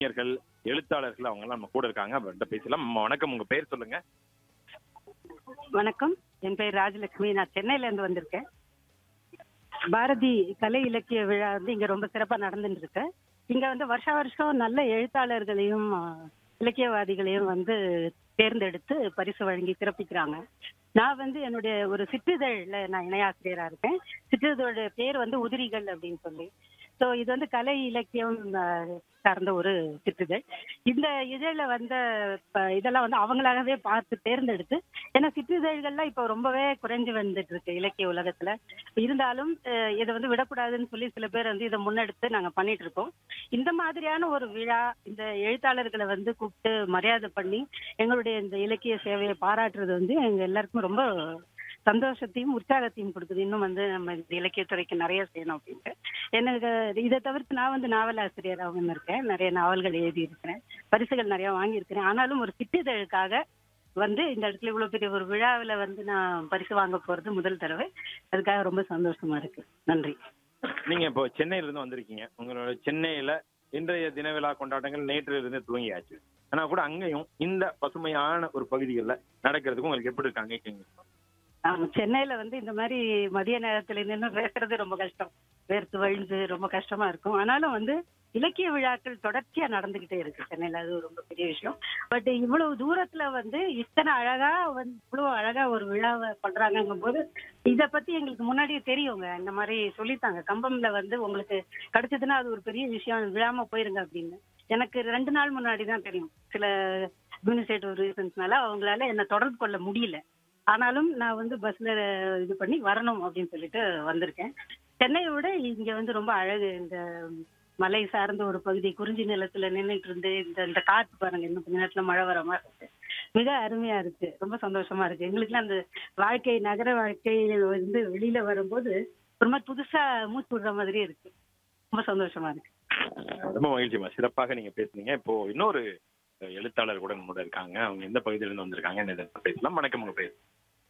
கவிஞர்கள் எழுத்தாளர்கள் அவங்க எல்லாம் நம்ம கூட இருக்காங்க அவர்கிட்ட பேசலாம் அம்மா, வணக்கம் உங்க பேர் சொல்லுங்க வணக்கம் என் பேர் ராஜலட்சுமி நான் சென்னையில இருந்து வந்திருக்கேன் பாரதி கலை இலக்கிய விழா வந்து இங்க ரொம்ப சிறப்பா நடந்துட்டு இருக்கு இங்க வந்து வருஷ வருஷம் நல்ல எழுத்தாளர்களையும் ஆ, இலக்கியவாதிகளையும் வந்து தேர்ந்தெடுத்து பரிசு வழங்கி சிறப்பிக்கிறாங்க நான் வந்து என்னுடைய ஒரு சிற்றிதழ்ல நான் இணையாசிரியரா இருக்கேன் சிற்றிதழோட பேர் வந்து உதிரிகள் அப்படின்னு சொல்லி ஸோ இது வந்து கலை இலக்கியம் ஆ, சார்ந்த ஒரு சிற்றிதழ் இந்த இதழில் வந்த ப- இதெல்லாம் வந்து அவங்களாகவே பார்த்து தேர்ந்தெடுத்து ஏன்னா சிற்றிதழ்கள்லாம் இப்போ ரொம்பவே குறைஞ்சு வந்துட்டு இருக்கு இலக்கிய உலகத்துல இருந்தாலும் அஹ், இதை வந்து விடக்கூடாதுன்னு சொல்லி சில பேர் வந்து இதை முன்னெடுத்து நாங்க பண்ணிட்டு இருக்கோம் இந்த மாதிரியான ஒரு விழா இந்த எழுத்தாளர்களை வந்து கூப்பிட்டு மரியாதை பண்ணி எங்களுடைய இந்த இலக்கிய சேவையை பாராட்டுறது வந்து எங்க எல்லாருக்கும் ரொம்ப சந்தோஷத்தையும் உற்சாகத்தையும் கொடுக்குது இன்னும் வந்து நம்ம இந்த இலக்கியத்துறைக்கு நிறைய செய்யணும் அப்படின்ட்டு எனக்கு இதை தவிர்த்து நான் வந்து நாவல் ஆசிரியராகவும் இருக்கேன் நிறைய நாவல்கள் எழுதி இருக்கிறேன் பரிசுகள் நிறைய வாங்கியிருக்கிறேன் ஆனாலும் ஒரு சிற்றிதழுக்காக வந்து இந்த இடத்துல இவ்வளவு பெரிய ஒரு விழாவில் வந்து நான் பரிசு வாங்க போறது முதல் தடவை அதுக்காக ரொம்ப சந்தோஷமா இருக்கு நன்றி நீங்க இப்போ சென்னையில இருந்து வந்திருக்கீங்க உங்களோட சென்னையில இன்றைய தின விழா கொண்டாட்டங்கள் நேற்று இருந்து துவங்கியாச்சு ஆனா கூட அங்கேயும் இந்த பசுமையான ஒரு பகுதிகளில் நடக்கிறதுக்கு உங்களுக்கு எப்படி இருக்கு அங்கே ஆமா சென்னையில வந்து இந்த மாதிரி மதிய நேரத்துல நின்று பேசுறது ரொம்ப கஷ்டம் வேர்த்து வழிந்து ரொம்ப கஷ்டமா இருக்கும் ஆனாலும் வந்து இலக்கிய விழாக்கள் தொடர்ச்சியா நடந்துகிட்டே இருக்கு சென்னையில அது ரொம்ப பெரிய விஷயம் பட் இவ்வளவு தூரத்துல வந்து இத்தனை அழகா வந்து இவ்வளவு அழகா ஒரு விழாவை பண்றாங்கங்கும் போது இத பத்தி எங்களுக்கு முன்னாடியே தெரியுங்க இந்த மாதிரி சொல்லித்தாங்க கம்பம்ல வந்து உங்களுக்கு கிடைச்சதுன்னா அது ஒரு பெரிய விஷயம் விழாம போயிருங்க அப்படின்னு எனக்கு ரெண்டு நாள் முன்னாடி தான் தெரியும் சில அட்மினிஸ்ட்ரேட்டிவ் ரீசன்ஸ்னால அவங்களால என்ன தொடர்பு கொள்ள முடியல ஆனாலும் நான் வந்து பஸ்ல இது பண்ணி வரணும் அப்படின்னு சொல்லிட்டு வந்திருக்கேன் சென்னையை விட இங்க வந்து ரொம்ப அழகு இந்த மலை சார்ந்த ஒரு பகுதி குறிஞ்சி நிலத்துல நின்றுட்டு இருந்து இந்த இந்த காற்று பாருங்க இன்னும் கொஞ்ச நேரத்துல மழை வர மாதிரி இருக்கு மிக அருமையா இருக்கு ரொம்ப சந்தோஷமா இருக்கு எங்களுக்குலாம் அந்த வாழ்க்கை நகர வாழ்க்கை வந்து வெளியில வரும்போது ஒரு மாதிரி புதுசா மூச்சு விடுற மாதிரி இருக்கு ரொம்ப சந்தோஷமா இருக்கு ரொம்ப மகிழ்ச்சிமா சிறப்பாக நீங்க பேசுனீங்க இப்போ இன்னொரு அஹ், எழுத்தாளர் கூட நம்ம கூட இருக்காங்க அவங்க எந்த பகுதியில இருந்து வந்திருக்காங்க இதை பேசலாம் வணக்கம் உங்க பேர்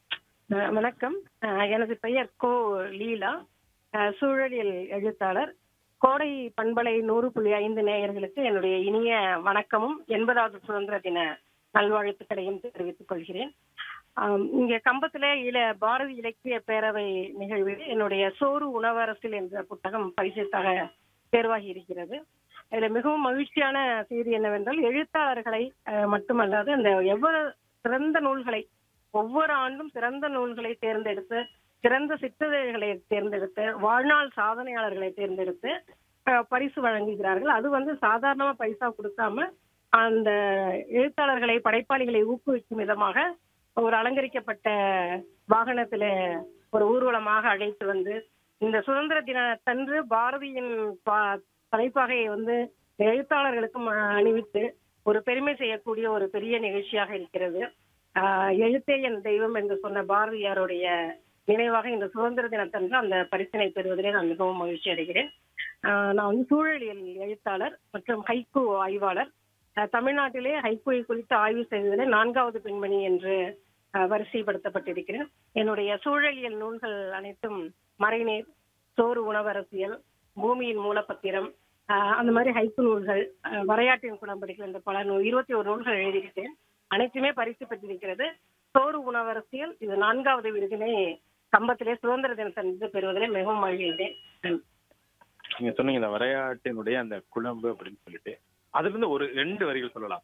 அஹ் வணக்கம் அஹ் எனது பெயர் கோ லீலா அஹ் சூழலியல் எழுத்தாளர் கோடை பண்பலை நூறு புள்ளி ஐந்து நேயர்களுக்கு என்னுடைய இனிய வணக்கமும் எண்பதாவது சுதந்திர தின நல்வாழ்த்துக்களையும் தெரிவித்துக் கொள்கிறேன் ஆம், இங்க கம்பத்துல இல பாரதி இலக்கிய பேரவை நிகழ்வில் என்னுடைய சோறு உணவரசில் என்ற புத்தகம் பரிசுத்தாக தேர்வாகி இருக்கிறது இதுல மிகவும் மகிழ்ச்சியான செய்தி என்னவென்றால் எழுத்தாளர்களை அஹ், மட்டுமல்லாது அந்த எவ்வளவு சிறந்த நூல்களை ஒவ்வொரு ஆண்டும் சிறந்த நூல்களை தேர்ந்தெடுத்து சிறந்த சிற்றிதழ்களை தேர்ந்தெடுத்து வாழ்நாள் சாதனையாளர்களை தேர்ந்தெடுத்து அஹ், பரிசு வழங்குகிறார்கள் அது வந்து சாதாரணமா பரிசா கொடுக்காம அந்த எழுத்தாளர்களை படைப்பாளிகளை ஊக்குவிக்கும் விதமாக ஒரு அலங்கரிக்கப்பட்ட வாகனத்துல ஒரு ஊர்வலமாக அழைத்து வந்து இந்த சுதந்திர தினத்தன்று பாரதியின் பா- தலைப்பாகையை வந்து எழுத்தாளர்களுக்கும் அஹ், அணிவித்து ஒரு பெருமை செய்யக்கூடிய ஒரு பெரிய நிகழ்ச்சியாக இருக்கிறது ஆஹ் எழுத்தே என் தெய்வம் என்று சொன்ன பாரதியாருடைய நினைவாக இந்த சுதந்திர தினத்தன்று அந்த பரிசினை பெறுவதிலே நான் மிகவும் மகிழ்ச்சி அடைகிறேன் ஆஹ் நான் வந்து சூழலியல் எழுத்தாளர் மற்றும் ஹைக்கூ ஆய்வாளர் ஆஹ் தமிழ்நாட்டிலே ஹைக்கூயை குறித்து ஆய்வு செய்ததிலே நான்காவது பெண்மணி என்று ஆஹ் வரிசைப்படுத்தப்பட்டிருக்கிறேன் என்னுடைய சூழலியல் நூல்கள் அனைத்தும் மறைநீர் சோறு உணவரசியல் பூமியின் மூலப்பத்திரம் ஆஹ் அந்த மாதிரி ஹைக்கு நூல்கள் ஆஹ் வரையாட்டின் குளம்படிகள் என்ற பல நூல் இருபத்தி ஒரு நூல்கள் எழுதியிருக்கேன் அனைத்துமே பரிசு பெற்றிருக்கிறது சோறு உணவரசியல் இது நான்காவது விருதினை கம்பத்திலே சுதந்திர தினத்தன்று பெறுவதிலே மிகவும் மகிழ்கிறேன் நன்றி. நீங்க சொன்னீங்க இந்த விளையாட்டினுடைய அந்த குழம்பு அப்படின்னு சொல்லிட்டு அதுல இருந்து ஒரு ரெண்டு வரிகள் சொல்லலாம்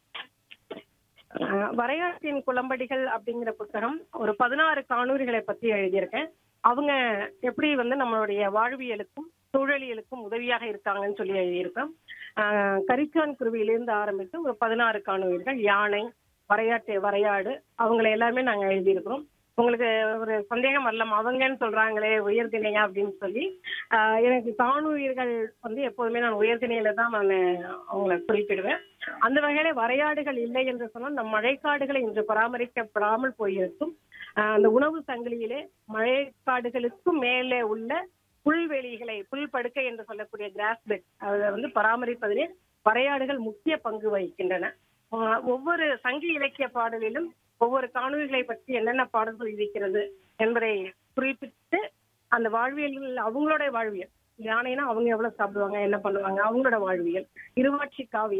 ஆஹ் வரையாட்டின் குளம்படிகள் அப்படிங்கிற புத்தகம் ஒரு பதினாறு காணொளிகளை பத்தி எழுதியிருக்கேன் அவங்க எப்படி வந்து நம்மளுடைய வாழ்வியலுக்கும் சூழலியலுக்கும் உதவியாக இருக்காங்கன்னு சொல்லி எழுதியிருக்கேன் ஆஹ் கரிச்சான் குருவியிலிருந்து ஆரம்பித்து ஒரு பதினாறு காணொளிகள் யானை வரையாட்டு வரையாடு அவங்களை எல்லாமே நாங்க எழுதியிருக்கிறோம் உங்களுக்கு ஒரு சந்தேகம் வரலாம் அவங்கன்னு சொல்றாங்களே உயர்திணையா அப்படின்னு சொல்லி ஆஹ் எனக்கு காணொளிகள் வந்து எப்போதுமே நான் உயர்திணையில தான் நான் அவங்கள குறிப்பிடுவேன் அந்த வகையில வரையாடுகள் இல்லை என்று சொன்னால் நம் மழைக்காடுகளை இன்று பராமரிக்கப்படாமல் போயிருக்கும் ஆஹ் அந்த உணவு சங்கிலியிலே மழைக்காடுகளுக்கும் மேலே உள்ள புல்வெளிகளை புல் படுக்கை என்று சொல்லக்கூடிய கிராஸ் பெட் அதை வந்து பராமரிப்பதிலே வரையாடுகள் முக்கிய பங்கு வகிக்கின்றன ஆஹ் ஒவ்வொரு சங்க இலக்கிய பாடலிலும் ஒவ்வொரு காணொலிகளை பற்றி என்னென்ன பாடல்கள் இருக்கிறது என்பதை குறிப்பிட்டு அந்த வாழ்வியல்கள் அவங்களோட வாழ்வியல் யானைனா அவங்க எவ்வளவு சாப்பிடுவாங்க என்ன பண்ணுவாங்க அவங்களோட வாழ்வியல் இருவாட்சி காவியம்